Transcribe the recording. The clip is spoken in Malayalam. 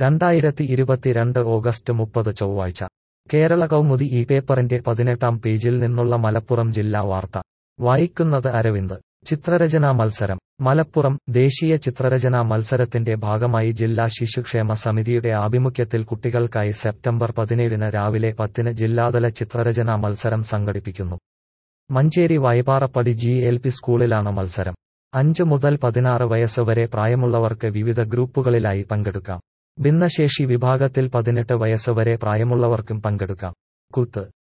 രണ്ടായിരത്തി ഇരുപത്തിരണ്ട് ഓഗസ്റ്റ് മുപ്പത് ചൊവ്വാഴ്ച കേരള കൗമുദി ഈ പേപ്പറിന്റെ പതിനെട്ടാം പേജിൽ നിന്നുള്ള മലപ്പുറം ജില്ലാ വാർത്ത വായിക്കുന്നത് അരവിന്ദ് ചിത്രരചനാ മത്സരം മലപ്പുറം ദേശീയ ചിത്രരചനാ മത്സരത്തിന്റെ ഭാഗമായി ജില്ലാ ശിശുക്ഷേമ സമിതിയുടെ ആഭിമുഖ്യത്തിൽ കുട്ടികൾക്കായി സെപ്റ്റംബർ പതിനേഴിന് രാവിലെ പത്തിന് ജില്ലാതല ചിത്രരചനാ മത്സരം സംഘടിപ്പിക്കുന്നു Manjeri Vaipparappadi G L P സ്കൂളിലാണ് മത്സരം അഞ്ച് മുതൽ പതിനാറ് വയസ്സ് വരെ പ്രായമുള്ളവർക്ക് വിവിധ ഗ്രൂപ്പുകളിലായി പങ്കെടുക്കാം ഭിന്നശേഷി വിഭാഗത്തിൽ പതിനെട്ട് വയസ്സ് വരെ പ്രായമുള്ളവർക്കും പങ്കെടുക്കാം കുത്ത്